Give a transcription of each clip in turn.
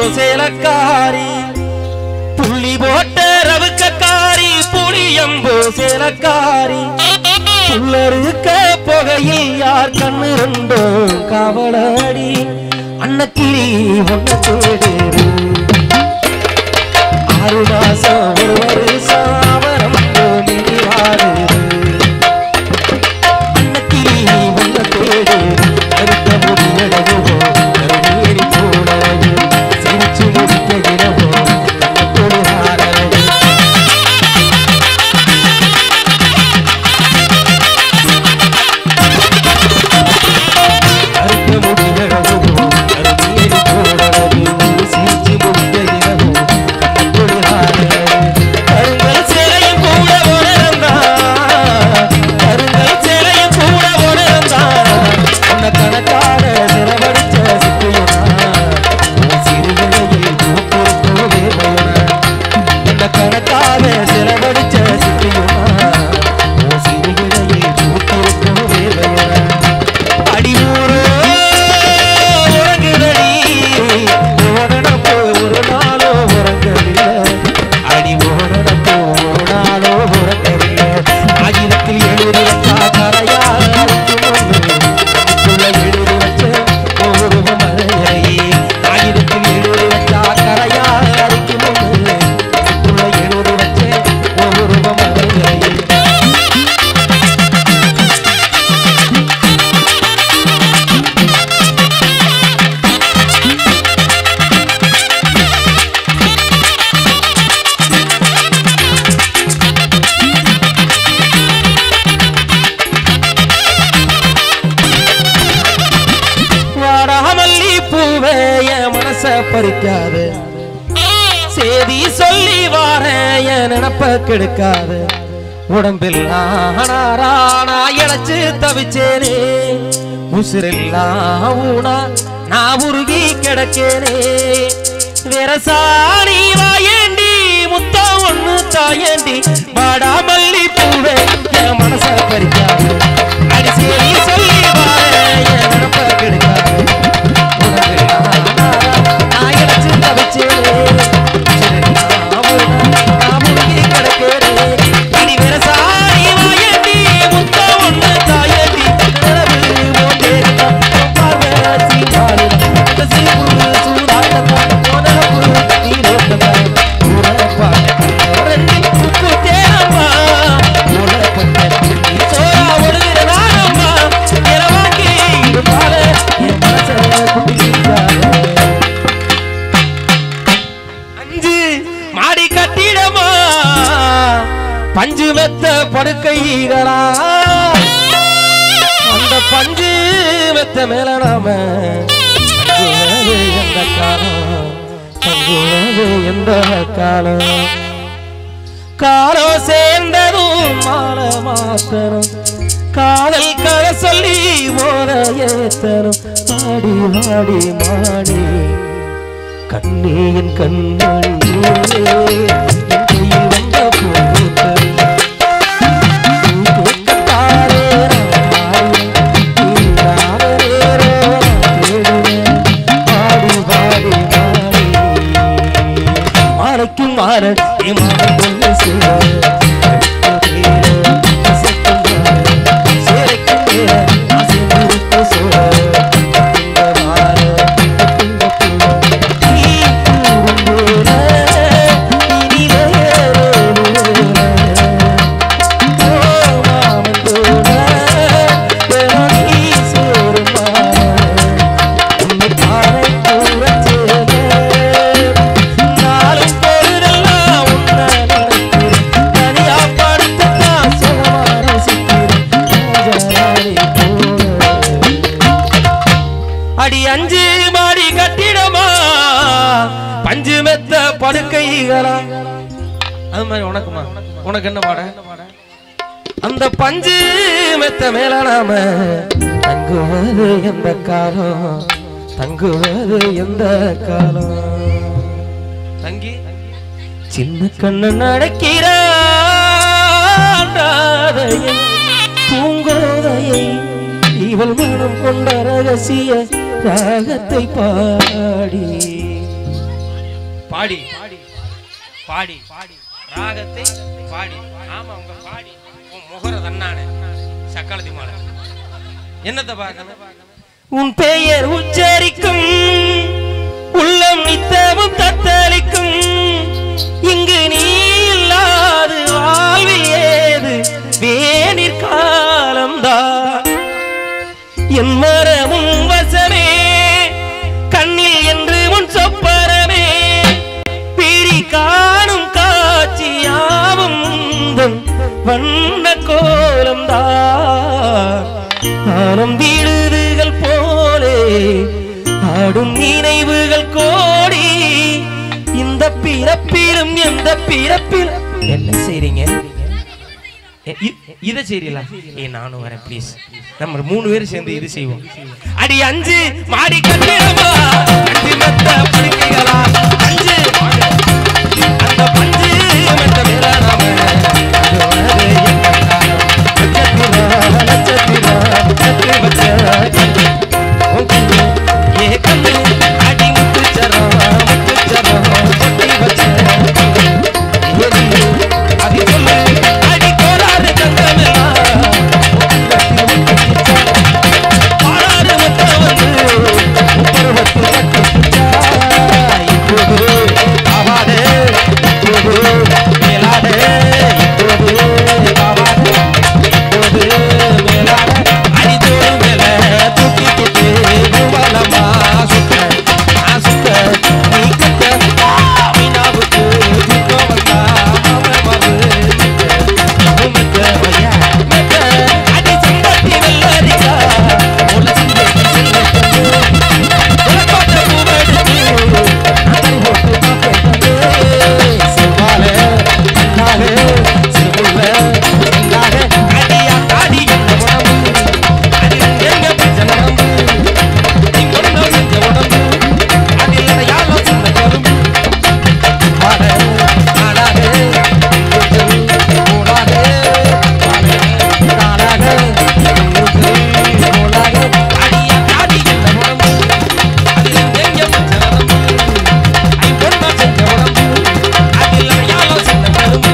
சேலக்காரி புள்ளி போட்ட ரவுக்கக்காரி புளியம்போ சேலக்காரி புல்லருக்க புகையில் யார் கண்ணு ரெண்டோ காவலாடி அன்னக்கிளி ஒன்ன தேடுது ஆறு மாசம் ஒரு வருஷம் அவரம் பூமி வாடுது அன்னக்கிளி ஒன்ன தேடுது கருத்த முடியடவோ கருமேறி போடவோ சிரிச்சு முடிக்க இரவோ கண்ணத்தோடு ஆடவோ கருத்த முடியடவோ கருமேறி போடவோ சிரிச்சு முடிக்க இரவோ கண்ணத்தோடு ஆடவோ கருங்கல் சிலையும் கூட உணர்ந்தா கருங்கல் சிலையும் கூட உணர்ந்தா உன்னை கணக்கான சிறவடிச்ச சிக்கையுனா உன் சிறுவிலையில் பூத்திருக்கவே பயனா உன்னை கணக்கான சிறவடிச்ச சிக்கையுனா உன் சிறுவிலையில் பூத்திருக்கவே பயனா அடியூரோ உறங்குதடி ஓடனப்போ ஒரு நாளோ உறங்கவில்லை அடி ஓடனப்போ ஒரு நாளோ உறங்கவில்லை ஆகிலத்தில் எழுதி வச்சா கரையா நமக்குள்ள எழுதி வச்ச ஒரு மலையே ஆகிலத்தில் எழுதி வச்சா கரையா அரைக்கும் நமக்குள்ள எழுதி வச்ச ஒரு மலையே வாடாமல்லி பூவே என் மனச பறிக்காது சேதி சொல்லி வாரேன் என் நினப்ப கெடுக்காது உடம்பில் நானாரானா இழைச்சு தவிச்சேனே உசிரெல்லாம் ஊனா நான் உருகி கிடக்கேனே வேற சாணி வாயேண்டி முத்தம் ஒண்ணு தாயேண்டி வாடாமல்லி பூவே என் மனச பறிக்காது அடி சேதி சொல்லி வாரேன் என் நினப்ப கெடுக்காது உடம்பில் நானாரா நான் இழைச்சு தவிச்சேனே உசிரெல்லாம் ஊனா நான் உருகி கிடக்கேனே இனி வேற சாணி வாயேண்டி முத்தம் ஒண்ணு தாயேண்டி கனவு ஓட்டேரியா பார்வை சீமாரியா கசிவு சூடாட்டா உனக்கு நீரோட்டா உனப்பா ரெண்டு உப்பு தேனம்மா உனப்பட்ட நீ சோறா ஒடுகிற நானம்மா இரவாக்கி இருப்பால என் மனச குட்டிக்காத அஞ்சு மாடி கட்டிடமா பஞ்சு மெத்த படுக்கைகளா அந்த பஞ்சு மெத்த மேல நாம தங்குவது எந்த காலம் தங்குவது எந்த காலம் காலம் சேர்ந்ததும் மாலை மாத்தரும் காதல் கதை சொல்லி மோத ஏத்தரும் ஆடி ஆடி மாடி கண்ணீன் கண்மணி என் கையில் வந்த பூத்தல் பூக்கத்தாரே ராமாயே, நீராட நேரோ தேடுவேன். பாடி பாடி பாடி மாலைக்கும் மாற ஏமாற கொண்டு சேர சேரைக்கும் மேல ஆசை முறுக்கு சோழ இந்த மாற இந்த பூ நீ கூறும்போல இனிமையே ஓ மாமன் போல பெருமணி சேரும் உன்னை பாறை கூறச்சேலே நாளும் பொழுதெல்லாம் உன்னை நினைக்கிறேன். தனியா படுத்துத்தான் சுகமா ரசிக்கிறேன். ராஜராணி போல. அடி அஞ்சு மாடி கட்டிடமா பஞ்சு மெத்த படுக்கைகளா அது மாதிரி உனக்குமா உனக்கு என்ன பாட அந்த பஞ்சு மெத்த மேல நாம தங்குவது எந்த காலம் தங்குவது எந்த காலம் தங்கி சின்ன கண்ணன் நடக்கிறான் ராதையை, பூங்கோதையை இவள் மனம் கொண்ட ரகசிய ராகத்தை பாடி பாடி பாடி ராகத்தை பாடி ஆமா உங்க பாடி உன் முகர தன்னானே சக்காலத்தி மாலை என்னத்தை பார்க்கணும் உன் பெயர் உச்சரிக்கும் உள்ளம் நித்தமும் தத்தளிக்கும் இங்கு நீ இல்லாது வாழ்வில் ஏது வேணிற் காலம்தான் என் மரமும் வசமே கண்ணில் என்று முன் சொப்பரமே பிரி காணும் காட்சியாவும் உந்தன் வண்ண கோலம்தான் ஆனம் வீடுகள் போலே ஆடும் நினைவுகள் கோடி இந்த பிறப்பிலும் எந்த பிறப்பில் என்ன செய்றீங்க எ- இ- இத செய்றீங்களா ஏ நானும் வரேன் ப்ளீஸ் நம்ம மூணு பேரும் சேர்ந்து இது செய்வோம் அடி அஞ்சு மாடி கட்டிடமா அஞ்சு மெத்த படுக்கைகளா அஞ்சு அந்த பஞ்சு மெத்த மேல நாம அது வரது எங்க காலம். நட்சத்திரா, நட்சத்திரா, நட்சத்திர வச்ச கண்ணு. உன் கண்ணு, ஏ கண்ணு, அடி முத்துச்சரம், முத்துச்சரம், சொட்டி வச்ச கண்ணு. ஏறி, அது சொல்லு, அடி கோராறு தங்கமெல்லாம். பாராறு மொத்த வந்து, பருவத்து கட்டுச்சா. இப்போது ஆவாதே, இப்போது மேலாதே, இப்போது ஆவாதே, இப்போது மேலாதே. அடித்தோடு மேல தூக்கிக்கிட்டு கும்பலமா சுத்த, நான் சுத்த, நீ கத்த, மீனாவுக்கு தூக்கம் வந்தா அவன் மறு உமக்க, ஐயா, மெத்த, அடி செம்பருத்தி வெள்ளரிக்கா, உள்ள சிந்தைக்கு செல்லத்தந்து, உலக்கோட்டை பூவெடுத்து, அதனை போட்டு பார்க்கத்தந்து, செவ்வாழை, கண்ணாக, சிறுபுள்ள, செங்காக, அடியா காடி என்ன உடம்பு, அது எங்க பச்சை நரம்பு, நீ கொண்டு செஞ்ச உடம்பு, அதில் அடையாளம் சொன்ன கரும்பு. வாழை, நாளாக, கூச்சல், கூடாக, வாழை, நாளாக, கூச்சல், கூடாக, அடியா காடி என்ன உடம்பு, அதில் எங்க பச்சை நரம்பு, ஐ பொண்ணா செஞ்ச உடம்பு, அதில் அடையாளம் சொன்ன கரும்பு.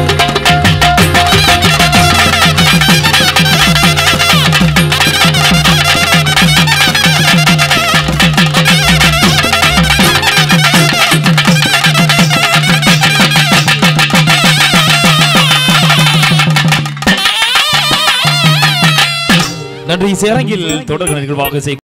நன்றி சேரங்கில் தொடர் நிகழ்வாக செய்